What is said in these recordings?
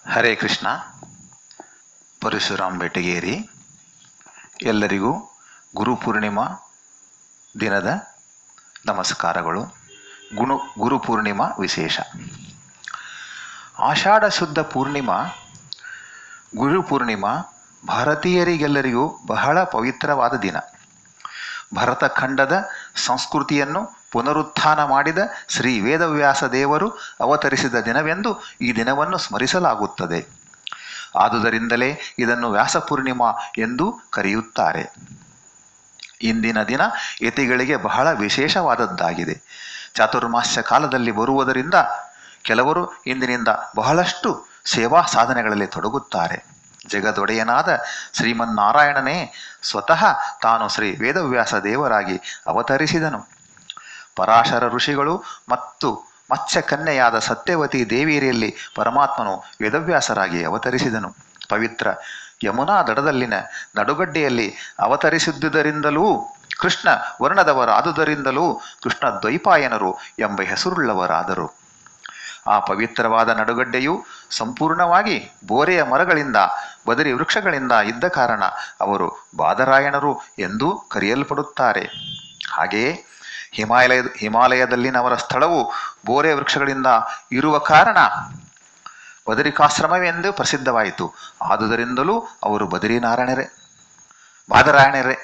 ಹರೇ ಕೃಷ್ಣ ಪರಶುರಾಮ್ ಬೆಟಗೇರಿ ಎಲ್ಲರಿಗೂ ಗುರು ಪೂರ್ಣಿಮಾ ದಿನದ ನಮಸ್ಕಾರಗಳು ಗುಣು ಗುರು ಪೂರ್ಣಿಮಾ ವಿಶೇಷ ಆಷಾಢ ಶುದ್ಧ ಪೂರ್ಣಿಮಾ ಗುರು ಪೂರ್ಣಿಮಾ ಭಾರತೀಯರಿಗೆಲ್ಲರಿಗೂ ಬಹಳ ಪವಿತ್ರವಾದ ದಿನ ಭರತಖಂಡದ ಸಂಸ್ಕೃತಿಯನ್ನು ಪುನರುತ್ಥಾನ ಮಾಡಿದ ಶ್ರೀ ವೇದವ್ಯಾಸ ದೇವರು ಅವತರಿಸಿದ ದಿನವೆಂದು ಈ ದಿನವನ್ನು ಸ್ಮರಿಸಲಾಗುತ್ತದೆ ಆದುದರಿಂದಲೇ ಇದನ್ನು ವ್ಯಾಸ ಪೂರ್ಣಿಮಾ ಎಂದು ಕರೆಯುತ್ತಾರೆ ಇಂದಿನ ದಿನ ಯತಿಗಳಿಗೆ ಬಹಳ ವಿಶೇಷವಾದದ್ದಾಗಿದೆ ಚಾತುರ್ಮಾಸ್ಯ ಕಾಲದಲ್ಲಿ ಬರುವುದರಿಂದ ಕೆಲವರು ಇಂದಿನಿಂದ ಬಹಳಷ್ಟು ಸೇವಾ ಸಾಧನೆಗಳಲ್ಲಿ ತೊಡಗುತ್ತಾರೆ ಜಗದೊಡೆಯನಾದ ಶ್ರೀಮನ್ನಾರಾಯಣನೇ ಸ್ವತಃ ತಾನು ಶ್ರೀ ವೇದವ್ಯಾಸ ದೇವರಾಗಿ ಅವತರಿಸಿದನು ಪರಾಶರ ಋಷಿಗಳು ಮತ್ತು ಮತ್ಸ್ಯಕನ್ಯೆಯಾದ ಸತ್ಯವತಿ ದೇವಿಯರಲ್ಲಿ ಪರಮಾತ್ಮನು ವೇದವ್ಯಾಸರಾಗಿ ಅವತರಿಸಿದನು ಪವಿತ್ರ ಯಮುನಾ ದಡದಲ್ಲಿನ ನಡುಗಡ್ಡೆಯಲ್ಲಿ ಅವತರಿಸಿದ್ದುದರಿಂದಲೂ ಕೃಷ್ಣ ವರ್ಣದವರಾದುದರಿಂದಲೂ ಕೃಷ್ಣ ದ್ವೈಪಾಯನರು ಎಂಬ ಹೆಸರುಳ್ಳವರಾದರು ಆ ಪವಿತ್ರವಾದ ನಡುಗಡ್ಡೆಯು ಸಂಪೂರ್ಣವಾಗಿ ಬೋರೆಯ ಮರಗಳಿಂದ ಬದರಿ ವೃಕ್ಷಗಳಿಂದ ಇದ್ದ ಕಾರಣ ಅವರು ಬಾದರಾಯಣರು ಎಂದು ಕರೆಯಲ್ಪಡುತ್ತಾರೆ ಹಾಗೆಯೇ ಹಿಮಾಲಯ ಹಿಮಾಲಯದಲ್ಲಿನವರ ಸ್ಥಳವು ಬೋರೆ ವೃಕ್ಷಗಳಿಂದ ಇರುವ ಕಾರಣ ಬದರಿಕಾಶ್ರಮವೆಂದು ಪ್ರಸಿದ್ಧವಾಯಿತು ಆದುದರಿಂದಲೂ ಅವರು ಬದರಿನಾರಾಯಣರೇ ಬಾದರಾಯಣರೇ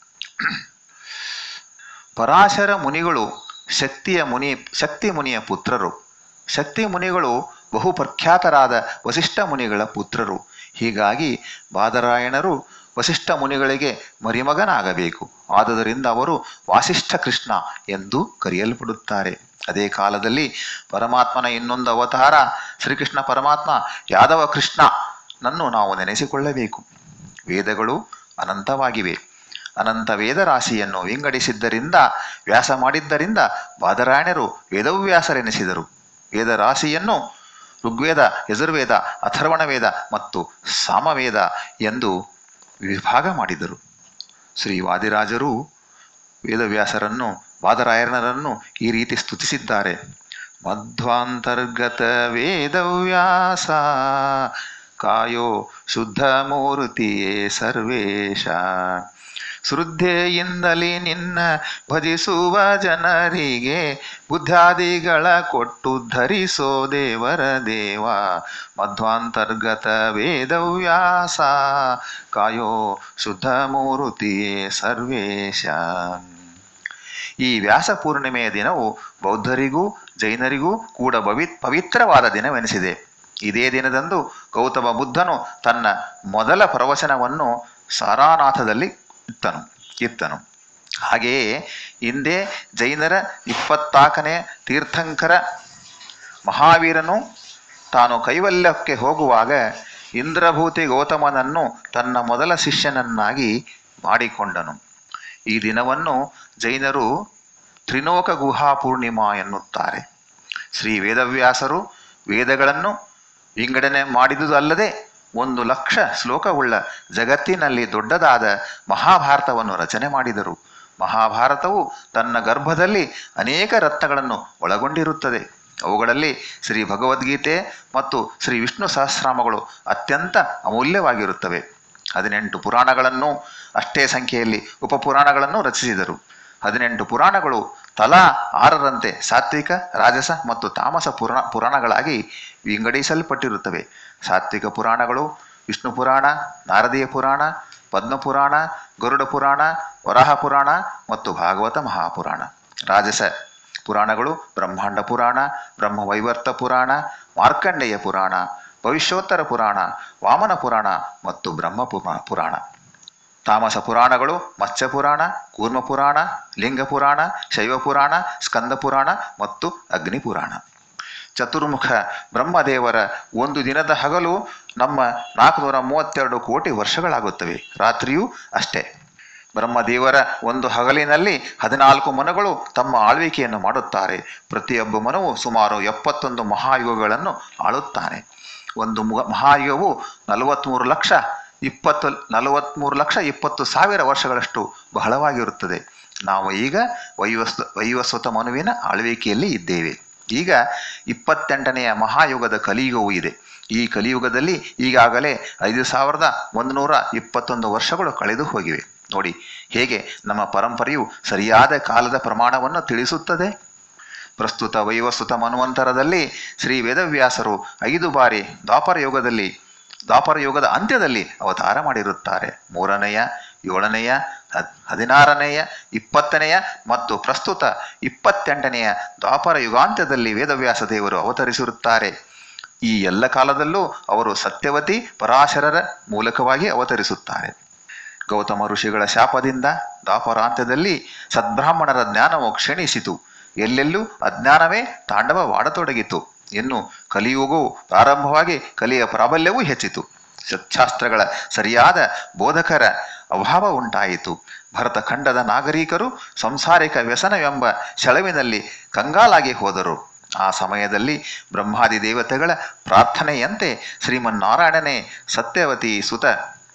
ಪರಾಶರ ಮುನಿಗಳು ಶಕ್ತಿಯ ಮುನಿ ಶಕ್ತಿ ಮುನಿಯ ಪುತ್ರರು ಶಕ್ತಿ ಮುನಿಗಳು ಬಹು ಪ್ರಖ್ಯಾತರಾದ ವಸಿಷ್ಠ ಮುನಿಗಳ ಪುತ್ರರು ಹೀಗಾಗಿ ಬಾದರಾಯಣರು ವಸಿಷ್ಠ ಮುನಿಗಳಿಗೆ ಮರಿಮಗನಾಗಬೇಕು ಆದುದರಿಂದ ಅವರು ವಾಸಿಷ್ಠ ಕೃಷ್ಣ ಎಂದು ಕರೆಯಲ್ಪಡುತ್ತಾರೆ ಅದೇ ಕಾಲದಲ್ಲಿ ಪರಮಾತ್ಮನ ಇನ್ನೊಂದು ಅವತಾರ ಶ್ರೀಕೃಷ್ಣ ಪರಮಾತ್ಮ ಯಾದವ ಕೃಷ್ಣ ನನ್ನು ನಾವು ನೆನೆಸಿಕೊಳ್ಳಬೇಕು ವೇದಗಳು ಅನಂತವಾಗಿವೆ ಅನಂತ ವೇದರಾಶಿಯನ್ನು ವಿಂಗಡಿಸಿದ್ದರಿಂದ ವ್ಯಾಸ ಮಾಡಿದ್ದರಿಂದ ಬಾದರಾಯಣರು ವೇದವ್ಯಾಸರೆನಿಸಿದರು ವೇದರಾಶಿಯನ್ನು ಋಗ್ವೇದ ಯಜುರ್ವೇದ ಅಥರ್ವಣ ವೇದ ಮತ್ತು ಸಾಮವೇದ ಎಂದು ವಿಭಾಗ ಮಾಡಿದರು ಶ್ರೀ ವಾದಿರಾಜರು ವೇದವ್ಯಾಸರನ್ನು ಬಾದರಾಯಣರನ್ನು ಈ ರೀತಿ ಸ್ತುತಿಸಿದ್ದಾರೆ ಮಧ್ವಾಂತರ್ಗತ ವೇದವ್ಯಾಸ ಕಾಯೋ ಶುದ್ಧ ಮೂರ್ತಿಯೇ ಸರ್ವೇಶ ಶ್ರದ್ಧೆಯಿಂದಲೇ ನಿನ್ನ ಭಜಿಸುವ ಜನರಿಗೆ ಬುದ್ಧಾದಿಗಳ ಕೊಟ್ಟು ಧರಿಸೋ ದೇವರ ದೇವ ಮಧ್ವಾಂತರ್ಗತ ವೇದವ್ಯಾಸ ಕಾಯೋ ಶುದ್ಧ ಮೂರ್ತಿಯೇ ಸರ್ವೇಶ ಈ ವ್ಯಾಸ ಪೂರ್ಣಿಮೆಯ ದಿನವು ಬೌದ್ಧರಿಗೂ ಜೈನರಿಗೂ ಕೂಡ ಭವಿ ಪವಿತ್ರವಾದ ದಿನವೆನಿಸಿದೆ ಇದೇ ದಿನದಂದು ಗೌತಮ ಬುದ್ಧನು ತನ್ನ ಮೊದಲ ಪ್ರವಚನವನ್ನು ಸಾರಾನಾಥದಲ್ಲಿ ಇತ್ತನು ಇತ್ತನು ಹಾಗೆಯೇ ಹಿಂದೆ ಜೈನರ ಇಪ್ಪತ್ತಾಕನೇ ತೀರ್ಥಂಕರ ಮಹಾವೀರನು ತಾನು ಕೈವಲ್ಯಕ್ಕೆ ಹೋಗುವಾಗ ಇಂದ್ರಭೂತಿ ಗೌತಮನನ್ನು ತನ್ನ ಮೊದಲ ಶಿಷ್ಯನನ್ನಾಗಿ ಮಾಡಿಕೊಂಡನು ಈ ದಿನವನ್ನು ಜೈನರು ತ್ರಿನೋಕ ಗುಹಾ ಪೂರ್ಣಿಮಾ ಎನ್ನುತ್ತಾರೆ ಶ್ರೀ ವೇದವ್ಯಾಸರು ವೇದಗಳನ್ನು ವಿಂಗಡಣೆ ಮಾಡಿದುದಲ್ಲದೆ ಒಂದು ಲಕ್ಷ ಶ್ಲೋಕವುಳ್ಳ ಜಗತ್ತಿನಲ್ಲಿ ದೊಡ್ಡದಾದ ಮಹಾಭಾರತವನ್ನು ರಚನೆ ಮಾಡಿದರು ಮಹಾಭಾರತವು ತನ್ನ ಗರ್ಭದಲ್ಲಿ ಅನೇಕ ರತ್ನಗಳನ್ನು ಒಳಗೊಂಡಿರುತ್ತದೆ ಅವುಗಳಲ್ಲಿ ಶ್ರೀ ಭಗವದ್ಗೀತೆ ಮತ್ತು ಶ್ರೀ ವಿಷ್ಣು ಸಹಸ್ರಾಮಗಳು ಅತ್ಯಂತ ಅಮೂಲ್ಯವಾಗಿರುತ್ತವೆ ಹದಿನೆಂಟು ಪುರಾಣಗಳನ್ನು ಅಷ್ಟೇ ಸಂಖ್ಯೆಯಲ್ಲಿ ಉಪಪುರಾಣಗಳನ್ನು ರಚಿಸಿದರು ಹದಿನೆಂಟು ಪುರಾಣಗಳು ತಲಾ ಆರರಂತೆ ಸಾತ್ವಿಕ ರಾಜಸ ಮತ್ತು ತಾಮಸ ಪುರಾಣ ಪುರಾಣಗಳಾಗಿ ವಿಂಗಡಿಸಲ್ಪಟ್ಟಿರುತ್ತವೆ ಸಾತ್ವಿಕ ಪುರಾಣಗಳು ವಿಷ್ಣು ಪುರಾಣ ನಾರದೀಯ ಪುರಾಣ ಪದ್ಮಪುರಾಣ ಗರುಡ ಪುರಾಣ ವರಾಹ ಪುರಾಣ ಮತ್ತು ಭಾಗವತ ಮಹಾಪುರಾಣ ರಾಜಸ ಪುರಾಣಗಳು ಬ್ರಹ್ಮಾಂಡ ಪುರಾಣ ಬ್ರಹ್ಮವೈವರ್ತ ಪುರಾಣ ಮಾರ್ಕಂಡೇಯ ಪುರಾಣ ಭವಿಷ್ಯೋತ್ತರ ಪುರಾಣ ವಾಮನ ಪುರಾಣ ಮತ್ತು ಬ್ರಹ್ಮ ಪುರಾಣ ತಾಮಸ ಪುರಾಣಗಳು ಮತ್ಸ್ಯ ಪುರಾಣ ಕೂರ್ಮ ಪುರಾಣ ಲಿಂಗ ಪುರಾಣ ಶೈವ ಪುರಾಣ ಸ್ಕಂದ ಪುರಾಣ ಮತ್ತು ಅಗ್ನಿ ಪುರಾಣ ಚತುರ್ಮುಖ ಬ್ರಹ್ಮದೇವರ ಒಂದು ದಿನದ ಹಗಲು ನಮ್ಮ ನಾಲ್ಕುನೂರ ಮೂವತ್ತೆರಡು ಕೋಟಿ ವರ್ಷಗಳಾಗುತ್ತವೆ ರಾತ್ರಿಯೂ ಅಷ್ಟೇ ಬ್ರಹ್ಮದೇವರ ಒಂದು ಹಗಲಿನಲ್ಲಿ ಹದಿನಾಲ್ಕು ಮನಗಳು ತಮ್ಮ ಆಳ್ವಿಕೆಯನ್ನು ಮಾಡುತ್ತಾರೆ ಪ್ರತಿಯೊಬ್ಬ ಮನವು ಸುಮಾರು ಎಪ್ಪತ್ತೊಂದು ಮಹಾಯುಗಗಳನ್ನು ಆಳುತ್ತಾನೆ ಒಂದು ಮಹಾಯುಗವು ನಲವತ್ತ್ಮೂರು ಲಕ್ಷ ಇಪ್ಪತ್ತು ನಲವತ್ತ್ಮೂರು ಲಕ್ಷ ಇಪ್ಪತ್ತು ಸಾವಿರ ವರ್ಷಗಳಷ್ಟು ಬಹಳವಾಗಿರುತ್ತದೆ ನಾವು ಈಗ ವೈವಸ್ವ ವೈವಸ್ವತ ಮನುವಿನ ಆಳ್ವಿಕೆಯಲ್ಲಿ ಇದ್ದೇವೆ ಈಗ ಇಪ್ಪತ್ತೆಂಟನೆಯ ಮಹಾಯುಗದ ಕಲಿಯುಗವೂ ಇದೆ ಈ ಕಲಿಯುಗದಲ್ಲಿ ಈಗಾಗಲೇ ಐದು ಸಾವಿರದ ಒಂದು ನೂರ ಇಪ್ಪತ್ತೊಂದು ವರ್ಷಗಳು ಕಳೆದು ಹೋಗಿವೆ ನೋಡಿ ಹೇಗೆ ನಮ್ಮ ಪರಂಪರೆಯು ಸರಿಯಾದ ಕಾಲದ ಪ್ರಮಾಣವನ್ನು ತಿಳಿಸುತ್ತದೆ ಪ್ರಸ್ತುತ ವೈವಸ್ವತ ಮನ್ವಂತರದಲ್ಲಿ ಶ್ರೀ ವೇದವ್ಯಾಸರು ಐದು ಬಾರಿ ದ್ವಾಪರ ಯುಗದಲ್ಲಿ ದ್ವಾಪರ ಯುಗದ ಅಂತ್ಯದಲ್ಲಿ ಅವತಾರ ಮಾಡಿರುತ್ತಾರೆ ಮೂರನೆಯ ಏಳನೆಯ ಹದ್- ಹದಿನಾರನೆಯ ಇಪ್ಪತ್ತನೆಯ ಮತ್ತು ಪ್ರಸ್ತುತ ಇಪ್ಪತ್ತೆಂಟನೆಯ ದ್ವಾಪರ ಯುಗಾಂತ್ಯದಲ್ಲಿ ವೇದವ್ಯಾಸ ದೇವರು ಅವತರಿಸಿರುತ್ತಾರೆ ಈ ಎಲ್ಲ ಕಾಲದಲ್ಲೂ ಅವರು ಸತ್ಯವತಿ ಪರಾಶರರ ಮೂಲಕವಾಗಿ ಅವತರಿಸುತ್ತಾರೆ ಗೌತಮ ಋಷಿಗಳ ಶಾಪದಿಂದ ದ್ವಾಪರಾಂತ್ಯದಲ್ಲಿ ಸದ್ಬ್ರಾಹ್ಮಣರ ಜ್ಞಾನವು ಕ್ಷೀಣಿಸಿತು ಎಲ್ಲೆಲ್ಲೂ ಅಜ್ಞಾನವೇ ತಾಂಡವವಾಡತೊಡಗಿತು ಇನ್ನು ಕಲಿಯುಗವು ಪ್ರಾರಂಭವಾಗಿ ಕಲಿಯ ಪ್ರಾಬಲ್ಯವೂ ಹೆಚ್ಚಿತು ಸತ್ಶಾಸ್ತ್ರಗಳ ಸರಿಯಾದ ಬೋಧಕರ ಅಭಾವ ಉಂಟಾಯಿತು ಭರತ ಖಂಡದ ನಾಗರಿಕರು ಸಂಸಾರಿಕ ವ್ಯಸನವೆಂಬ ಸೆಳವಿನಲ್ಲಿ ಕಂಗಾಲಾಗಿ ಹೋದರು ಆ ಸಮಯದಲ್ಲಿ ಬ್ರಹ್ಮಾದಿ ದೇವತೆಗಳ ಪ್ರಾರ್ಥನೆಯಂತೆ ಶ್ರೀಮನ್ನಾರಾಯಣನೇ ಸತ್ಯವತಿ ಸುತ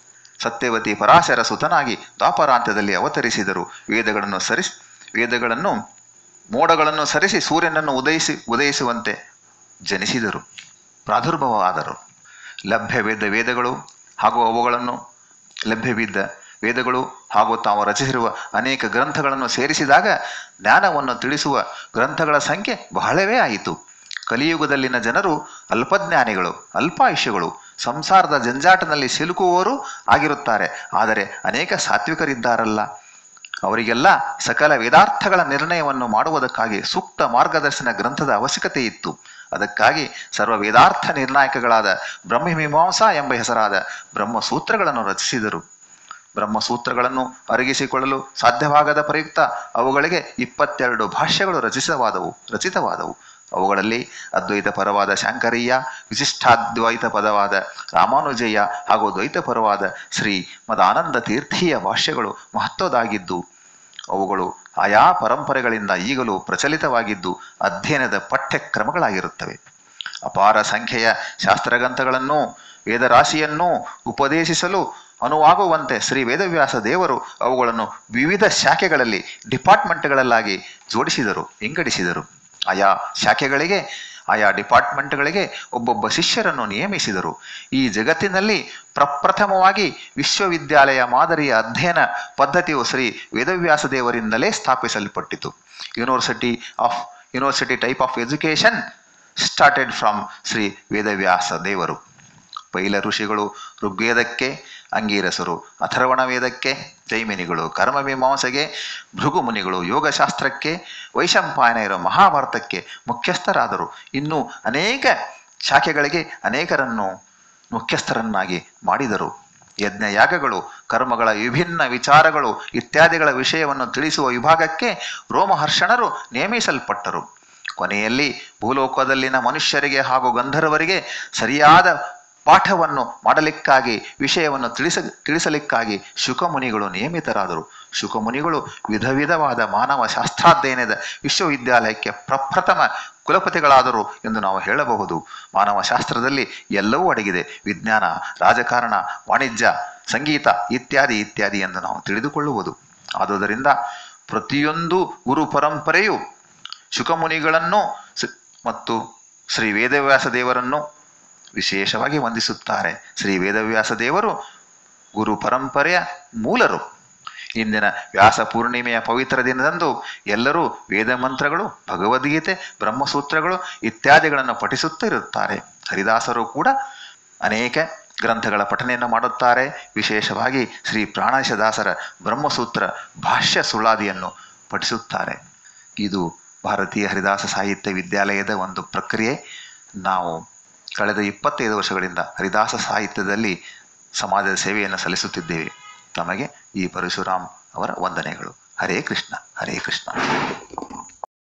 ಸತ್ಯವತಿ ಪರಾಶರ ಸುತನಾಗಿ ದ್ವಾಪರಾಂತ್ಯದಲ್ಲಿ ಅವತರಿಸಿದರು ವೇದಗಳನ್ನು ಸರಿಸಿ ವೇದಗಳನ್ನು ಮೋಡಗಳನ್ನು ಸರಿಸಿ ಸೂರ್ಯನನ್ನು ಉದಯಿಸಿ ಉದಯಿಸುವಂತೆ ಜನಿಸಿದರು ಪ್ರಾದುರ್ಭವವಾದರು ಲಭ್ಯವಿದ್ದ ವೇದಗಳು ಹಾಗೂ ಅವುಗಳನ್ನು ಲಭ್ಯವಿದ್ದ ವೇದಗಳು ಹಾಗೂ ತಾವು ರಚಿಸಿರುವ ಅನೇಕ ಗ್ರಂಥಗಳನ್ನು ಸೇರಿಸಿದಾಗ ಜ್ಞಾನವನ್ನು ತಿಳಿಸುವ ಗ್ರಂಥಗಳ ಸಂಖ್ಯೆ ಬಹಳವೇ ಆಯಿತು ಕಲಿಯುಗದಲ್ಲಿನ ಜನರು ಅಲ್ಪಜ್ಞಾನಿಗಳು ಅಲ್ಪಾಯುಷ್ಯಗಳು ಸಂಸಾರದ ಜಂಜಾಟದಲ್ಲಿ ಸಿಲುಕುವವರು ಆಗಿರುತ್ತಾರೆ ಆದರೆ ಅನೇಕ ಸಾತ್ವಿಕರಿದ್ದಾರಲ್ಲ ಅವರಿಗೆಲ್ಲ ಸಕಲ ವೇದಾರ್ಥಗಳ ನಿರ್ಣಯವನ್ನು ಮಾಡುವುದಕ್ಕಾಗಿ ಸೂಕ್ತ ಮಾರ್ಗದರ್ಶನ ಗ್ರಂಥದ ಅವಶ್ಯಕತೆ ಇತ್ತು ಅದಕ್ಕಾಗಿ ಸರ್ವ ವೇದಾರ್ಥ ನಿರ್ಣಾಯಕಗಳಾದ ಬ್ರಹ್ಮಮೀಮಾಂಸಾ ಎಂಬ ಹೆಸರಾದ ಬ್ರಹ್ಮಸೂತ್ರಗಳನ್ನು ರಚಿಸಿದರು ಬ್ರಹ್ಮಸೂತ್ರಗಳನ್ನು ಅರಗಿಸಿಕೊಳ್ಳಲು ಸಾಧ್ಯವಾಗದ ಪ್ರಯುಕ್ತ ಅವುಗಳಿಗೆ ಇಪ್ಪತ್ತೆರಡು ಭಾಷ್ಯಗಳು ರಚಿತವಾದವು ರಚಿತವಾದವು ಅವುಗಳಲ್ಲಿ ಅದ್ವೈತ ಪರವಾದ ಶಾಂಕರೀಯ ವಿಶಿಷ್ಟಾದ್ವೈತ ಪದವಾದ ರಾಮಾನುಜಯ್ಯ ಹಾಗೂ ದ್ವೈತ ಪರವಾದ ಶ್ರೀ ಮದಾನಂದ ತೀರ್ಥೀಯ ಭಾಷ್ಯಗಳು ಮಹತ್ವದಾಗಿದ್ದು ಅವುಗಳು ಆಯಾ ಪರಂಪರೆಗಳಿಂದ ಈಗಲೂ ಪ್ರಚಲಿತವಾಗಿದ್ದು ಅಧ್ಯಯನದ ಪಠ್ಯಕ್ರಮಗಳಾಗಿರುತ್ತವೆ ಅಪಾರ ಸಂಖ್ಯೆಯ ಶಾಸ್ತ್ರಗ್ರಂಥಗಳನ್ನು ವೇದರಾಶಿಯನ್ನು ಉಪದೇಶಿಸಲು ಅನುವಾಗುವಂತೆ ಶ್ರೀ ವೇದವ್ಯಾಸ ದೇವರು ಅವುಗಳನ್ನು ವಿವಿಧ ಶಾಖೆಗಳಲ್ಲಿ ಡಿಪಾರ್ಟ್ಮೆಂಟ್ಗಳಲ್ಲಾಗಿ ಜೋಡಿಸಿದರು ವಿಂಗಡಿಸಿದರು ಆಯಾ ಶಾಖೆಗಳಿಗೆ ಆಯಾ ಡಿಪಾರ್ಟ್ಮೆಂಟ್ಗಳಿಗೆ ಒಬ್ಬೊಬ್ಬ ಶಿಷ್ಯರನ್ನು ನೇಮಿಸಿದರು ಈ ಜಗತ್ತಿನಲ್ಲಿ ಪ್ರಪ್ರಥಮವಾಗಿ ವಿಶ್ವವಿದ್ಯಾಲಯ ಮಾದರಿಯ ಅಧ್ಯಯನ ಪದ್ಧತಿಯು ಶ್ರೀ ವೇದವ್ಯಾಸ ದೇವರಿಂದಲೇ ಸ್ಥಾಪಿಸಲ್ಪಟ್ಟಿತು university of university type of education started from Shri Vedavyasa ದೇವರು ಪೈಲ ಋಷಿಗಳು ಋಗ್ವೇದಕ್ಕೆ ಅಂಗೀರಸರು ಅಥರ್ವಣ ವೇದಕ್ಕೆ ಜೈಮಿನಿಗಳು ಕರ್ಮಮೀಮಾಂಸೆಗೆ ಭೃಗು ಮುನಿಗಳು ಯೋಗಶಾಸ್ತ್ರಕ್ಕೆ ವೈಶಂಪಾಯನರು ಮಹಾಭಾರತಕ್ಕೆ ಮುಖ್ಯಸ್ಥರಾದರು ಇನ್ನು ಅನೇಕ ಶಾಖೆಗಳಿಗೆ ಅನೇಕರನ್ನು ಮುಖ್ಯಸ್ಥರನ್ನಾಗಿ ಮಾಡಿದರು ಯಜ್ಞಯಾಗಗಳು ಕರ್ಮಗಳ ವಿಭಿನ್ನ ವಿಚಾರಗಳು ಇತ್ಯಾದಿಗಳ ವಿಷಯವನ್ನು ತಿಳಿಸುವ ವಿಭಾಗಕ್ಕೆ ರೋಮಹರ್ಷಣರು ನೇಮಿಸಲ್ಪಟ್ಟರು ಕೊನೆಯಲ್ಲಿ ಭೂಲೋಕದಲ್ಲಿನ ಮನುಷ್ಯರಿಗೆ ಹಾಗೂ ಗಂಧರ್ವರಿಗೆ ಸರಿಯಾದ ಪಾಠವನ್ನು ಮಾಡಲಿಕ್ಕಾಗಿ ವಿಷಯವನ್ನು ತಿಳಿಸ ತಿಳಿಸಲಿಕ್ಕಾಗಿ ಶುಕಮುನಿಗಳು ನೇಮಿತರಾದರು ಶುಕಮುನಿಗಳು ವಿಧ ವಿಧವಾದ ಮಾನವ ಶಾಸ್ತ್ರಾಧ್ಯಯನದ ವಿಶ್ವವಿದ್ಯಾಲಯಕ್ಕೆ ಪ್ರಪ್ರಥಮ ಕುಲಪತಿಗಳಾದರು ಎಂದು ನಾವು ಹೇಳಬಹುದು ಮಾನವ ಶಾಸ್ತ್ರದಲ್ಲಿ ಎಲ್ಲವೂ ಅಡಗಿದೆ ವಿಜ್ಞಾನ ರಾಜಕಾರಣ ವಾಣಿಜ್ಯ ಸಂಗೀತ ಇತ್ಯಾದಿ ಇತ್ಯಾದಿ ಎಂದು ನಾವು ತಿಳಿದುಕೊಳ್ಳುವುದು ಆದುದರಿಂದ ಪ್ರತಿಯೊಂದು ಗುರು ಪರಂಪರೆಯು ಶುಕಮುನಿಗಳನ್ನು ಸ- ಮತ್ತು ಶ್ರೀ ವೇದವ್ಯಾಸ ದೇವರನ್ನು ವಿಶೇಷವಾಗಿ ವಂದಿಸುತ್ತಾರೆ ಶ್ರೀ ವೇದವ್ಯಾಸ ದೇವರು ಗುರು ಪರಂಪರೆಯ ಮೂಲರು ಇಂದಿನ ವ್ಯಾಸ ಪೂರ್ಣಿಮೆಯ ಪವಿತ್ರ ದಿನದಂದು ಎಲ್ಲರೂ ವೇದ ಮಂತ್ರಗಳು ಭಗವದ್ಗೀತೆ ಬ್ರಹ್ಮಸೂತ್ರಗಳು ಇತ್ಯಾದಿಗಳನ್ನು ಪಠಿಸುತ್ತಿರುತ್ತಾರೆ ಹರಿದಾಸರು ಕೂಡ ಅನೇಕ ಗ್ರಂಥಗಳ ಪಠನೆಯನ್ನು ಮಾಡುತ್ತಾರೆ ವಿಶೇಷವಾಗಿ ಶ್ರೀ ಪ್ರಾಣೇಶದಾಸರ ಬ್ರಹ್ಮಸೂತ್ರ ಭಾಷ್ಯ ಸುಳಾದಿಯನ್ನು ಪಠಿಸುತ್ತಾರೆ ಇದು ಭಾರತೀಯ ಹರಿದಾಸ ಸಾಹಿತ್ಯ ವಿದ್ಯಾಲಯದ ಒಂದು ಪ್ರಕ್ರಿಯೆ ನಾವು ಕಳೆದ ಇಪ್ಪತ್ತೈದು ವರ್ಷಗಳಿಂದ ಹರಿದಾಸ ಸಾಹಿತ್ಯದಲ್ಲಿ ಸಮಾಜದ ಸೇವೆಯನ್ನು ಸಲ್ಲಿಸುತ್ತಿದ್ದೇವೆ ತಮಗೆ ಈ ಪರಶುರಾಮ್ ಅವರ ವಂದನೆಗಳು ಹರೇ ಕೃಷ್ಣ ಹರೇ ಕೃಷ್ಣ